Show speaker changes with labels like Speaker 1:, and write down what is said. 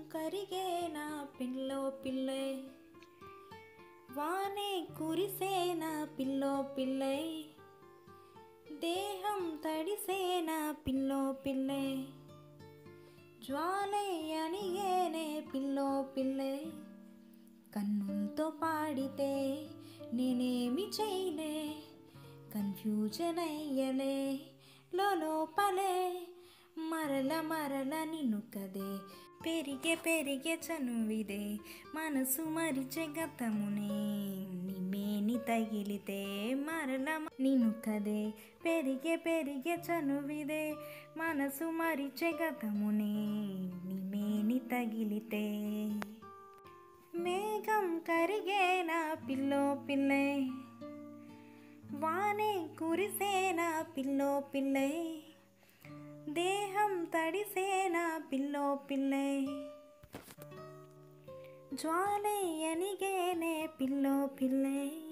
Speaker 1: కరిగేనా పిల్లో పిల్లై వానే కురిసేనా పిల్లో పిల్లై దేహం తడిసేనా పిల్లో పిల్లై జ్వాలై అణిగేనే పిల్లో పిల్లై కన్నులతో పాడితే నేనేమి చేయలే కన్ఫ్యూజన్ అయ్యలే లోపలే మరల మరల నిన్ను కదే పెరిగే పెరిగే చనువిదే మనసు మరిచే గతమునే నిమేని తగిలితే మరల నిన్ను కదే పెరిగే పెరిగే చనువిదే మనసు మరిచే గతమునే నిమేని తగిలితే మేఘం కరిగేనా పిల్లో పిల్లై వానే కురిసేనా పిల్లో పిల్లై దేహం తడిసేనా పిల్లో పిల్లై జ్వాలై అనిగేనే పిల్లో పిల్లై